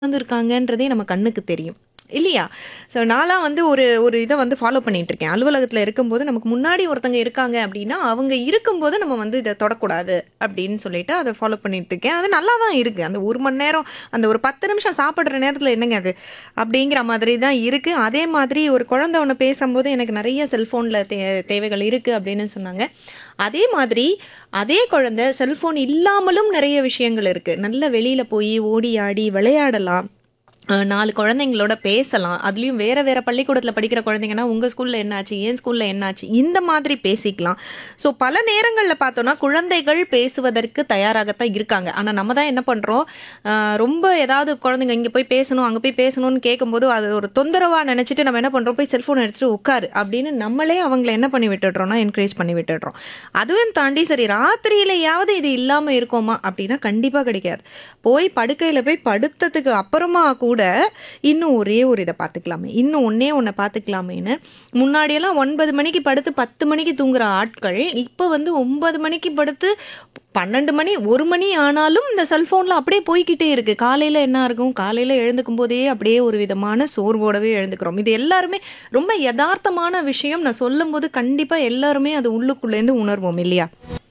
உட்காந்துருக்காங்கன்றதே நம்ம கண்ணுக்கு தெரியும் இல்லையா ஸோ நான்லாம் வந்து ஒரு ஒரு இதை வந்து ஃபாலோ பண்ணிட்டு இருக்கேன் அலுவலகத்தில் இருக்கும்போது நமக்கு முன்னாடி ஒருத்தங்க இருக்காங்க அப்படின்னா அவங்க இருக்கும்போது நம்ம வந்து இதை தொடக்கூடாது அப்படின்னு சொல்லிட்டு அதை ஃபாலோ பண்ணிட்டு இருக்கேன் அது நல்லா தான் இருக்குது அந்த ஒரு மணி நேரம் அந்த ஒரு பத்து நிமிஷம் சாப்பிட்ற நேரத்தில் என்னங்க அது அப்படிங்கிற மாதிரி தான் இருக்குது அதே மாதிரி ஒரு குழந்தை ஒன்று பேசும்போது எனக்கு நிறைய செல்ஃபோனில் தே தேவைகள் இருக்குது அப்படின்னு சொன்னாங்க அதே மாதிரி அதே குழந்தை செல்ஃபோன் இல்லாமலும் நிறைய விஷயங்கள் இருக்குது நல்ல வெளியில் போய் ஓடி ஆடி விளையாடலாம் அஹ் நாலு குழந்தைங்களோட பேசலாம் அதுலேயும் வேறு வேறு பள்ளிக்கூடத்தில் படிக்கிற குழந்தைங்கன்னா உங்கள் ஸ்கூலில் என்னாச்சு என் ஸ்கூலில் என்னாச்சு இந்த மாதிரி பேசிக்கலாம் ஸோ பல நேரங்களில் பார்த்தோன்னா குழந்தைகள் பேசுவதற்கு தயாராகத்தான் இருக்காங்க ஆனால் நம்ம தான் என்ன பண்ணுறோம் ரொம்ப ஏதாவது குழந்தைங்க இங்கே போய் பேசணும் அங்கே போய் பேசணும்னு கேட்கும்போது அது ஒரு தொந்தரவாக நினச்சிட்டு நம்ம என்ன பண்ணுறோம் போய் செல்ஃபோன் எடுத்துகிட்டு உட்காரு அப்படின்னு நம்மளே அவங்கள என்ன பண்ணி விட்டுடுறோம்னா என்கரேஜ் பண்ணி விட்டுடுறோம் அதுவும் தாண்டி சரி ராத்திரியிலையாவது இது இல்லாமல் இருக்கோமா அப்படின்னா கண்டிப்பாக கிடைக்காது போய் படுக்கையில் போய் படுத்ததுக்கு அப்புறமா கூட இன்னும் ஒரே ஒரு இதை பார்த்துக்கலாமே இன்னும் ஒன்றே ஒன்றை பார்த்துக்கலாமேன்னு முன்னாடியெல்லாம் ஒன்பது மணிக்கு படுத்து பத்து மணிக்கு தூங்குற ஆட்கள் இப்போ வந்து ஒன்பது மணிக்கு படுத்து பன்னெண்டு மணி ஒரு மணி ஆனாலும் இந்த செல்ஃபோனில் அப்படியே போய்க்கிட்டே இருக்குது காலையில் என்ன இருக்கும் காலையில் எழுந்துக்கும் போதே அப்படியே ஒரு விதமான சோர்வோடவே எழுந்துக்கிறோம் இது எல்லாருமே ரொம்ப யதார்த்தமான விஷயம் நான் சொல்லும்போது கண்டிப்பாக எல்லாருமே அது உள்ளுக்குள்ளேருந்து உணர்வோம் இல்லையா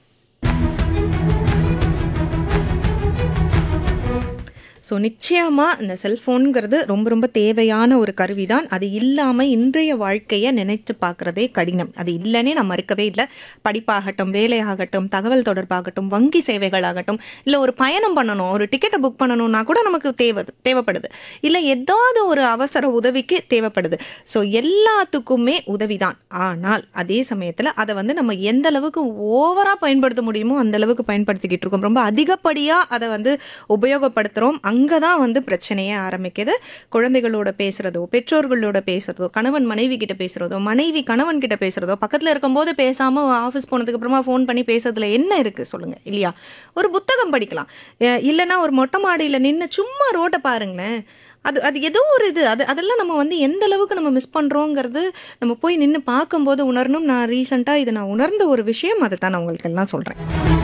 ஸோ நிச்சயமாக இந்த செல்ஃபோனுங்கிறது ரொம்ப ரொம்ப தேவையான ஒரு கருவி தான் அது இல்லாமல் இன்றைய வாழ்க்கையை நினைத்து பார்க்குறதே கடினம் அது இல்லைன்னே நான் மறுக்கவே இல்லை படிப்பாகட்டும் வேலையாகட்டும் தகவல் தொடர்பாகட்டும் வங்கி சேவைகளாகட்டும் இல்லை ஒரு பயணம் பண்ணணும் ஒரு டிக்கெட்டை புக் பண்ணணும்னா கூட நமக்கு தேவை தேவைப்படுது இல்லை ஏதாவது ஒரு அவசர உதவிக்கு தேவைப்படுது ஸோ எல்லாத்துக்குமே உதவி தான் ஆனால் அதே சமயத்தில் அதை வந்து நம்ம எந்த அளவுக்கு ஓவராக பயன்படுத்த முடியுமோ அந்த அளவுக்கு பயன்படுத்திக்கிட்டு இருக்கோம் ரொம்ப அதிகப்படியாக அதை வந்து உபயோகப்படுத்துகிறோம் அங்கே தான் வந்து பிரச்சனையே ஆரம்பிக்குது குழந்தைகளோட பேசுகிறதோ பெற்றோர்களோட பேசுகிறதோ கணவன் மனைவி கிட்ட பேசுகிறதோ மனைவி கணவன் கிட்ட பேசுகிறதோ பக்கத்தில் இருக்கும்போது பேசாமல் ஆஃபீஸ் போனதுக்கு அப்புறமா ஃபோன் பண்ணி பேசுறதுல என்ன இருக்குது சொல்லுங்கள் இல்லையா ஒரு புத்தகம் படிக்கலாம் அஹ் இல்லைன்னா ஒரு மொட்டை மாடியில் நின்று சும்மா ரோட்டை பாருங்களேன் அது அது ஏதோ ஒரு இது அது அதெல்லாம் நம்ம வந்து எந்த அளவுக்கு நம்ம மிஸ் பண்ணுறோங்கிறது நம்ம போய் நின்று பார்க்கும்போது உணரணும் நான் ரீசெண்டாக இதை நான் உணர்ந்த ஒரு விஷயம் அதை தான் நான் உங்களுக்கு எல்லாம் சொல்கிறேன்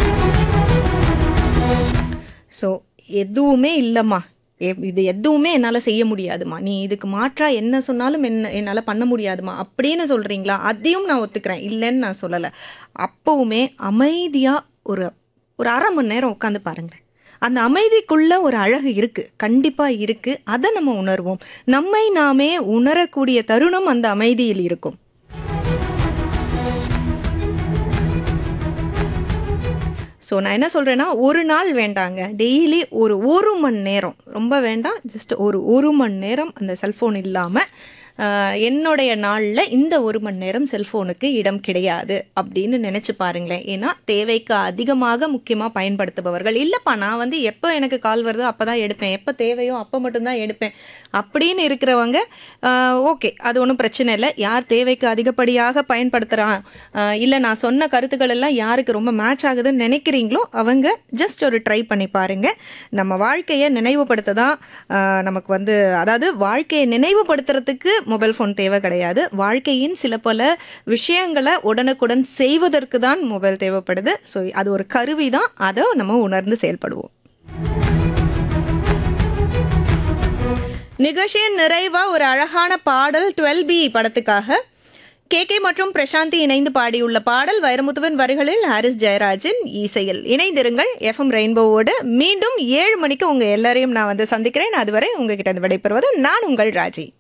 ஸோ எதுவுமே இல்லைம்மா எ- இது எதுவுமே என்னால் செய்ய முடியாதுமா நீ இதுக்கு மாற்றா என்ன சொன்னாலும் என்ன என்னால் பண்ண முடியாதுமா அப்படின்னு சொல்கிறீங்களா அதையும் நான் ஒத்துக்கிறேன் இல்லைன்னு நான் சொல்லலை அப்போவுமே அமைதியாக ஒரு ஒரு அரை மணி நேரம் உட்காந்து பாருங்களேன் அந்த அமைதிக்குள்ள ஒரு அழகு இருக்கு கண்டிப்பா இருக்கு அதை நம்ம உணர்வோம் நம்மை நாமே உணரக்கூடிய தருணம் அந்த அமைதியில் இருக்கும் ஸோ நான் என்ன சொல்கிறேன்னா ஒரு நாள் வேண்டாங்க டெய்லி ஒரு ஒரு மணி நேரம் ரொம்ப வேண்டாம் ஜஸ்ட் ஒரு ஒரு மணி நேரம் அந்த செல்ஃபோன் இல்லாமல் என்னுடைய நாளில் இந்த ஒரு மணி நேரம் செல்ஃபோனுக்கு இடம் கிடையாது அப்படின்னு நினச்சி பாருங்களேன் ஏன்னா தேவைக்கு அதிகமாக முக்கியமாக பயன்படுத்துபவர்கள் இல்லைப்பா நான் வந்து எப்போ எனக்கு கால் வருதோ அப்போ தான் எடுப்பேன் எப்போ தேவையோ அப்போ மட்டும்தான் எடுப்பேன் அப்படின்னு இருக்கிறவங்க ஓகே அது ஒன்றும் பிரச்சனை இல்லை யார் தேவைக்கு அதிகப்படியாக பயன்படுத்துகிறான் இல்லை நான் சொன்ன கருத்துக்கள் எல்லாம் யாருக்கு ரொம்ப மேட்ச் ஆகுதுன்னு நினைக்கிறீங்களோ அவங்க ஜஸ்ட் ஒரு ட்ரை பண்ணி பாருங்க நம்ம வாழ்க்கையை நினைவுபடுத்த தான் ஆஹ், நமக்கு வந்து அதாவது வாழ்க்கையை நினைவுபடுத்துறதுக்கு மொபைல் ஃபோன் தேவை கிடையாது வாழ்க்கையின் சில பல விஷயங்களை உடனுக்குடன் செய்வதற்கு தான் மொபைல் தேவைப்படுது ஸோ அது ஒரு கருவி தான் அதை நம்ம உணர்ந்து செயல்படுவோம் நிகழ்ச்சியின் நிறைவா ஒரு அழகான பாடல் டுவெல் பி படத்துக்காக கே கே மற்றும் பிரசாந்தி இணைந்து பாடியுள்ள பாடல் வைரமுத்துவன் வரிகளில் ஹாரிஸ் ஜெயராஜின் இசையில் இணைந்திருங்கள் எஃப்எம் ரெயின்போவோடு மீண்டும் ஏழு மணிக்கு உங்க எல்லாரையும் நான் வந்து சந்திக்கிறேன் அதுவரை உங்ககிட்ட இருந்து விடைபெறுவது நான் உங்கள் ராஜி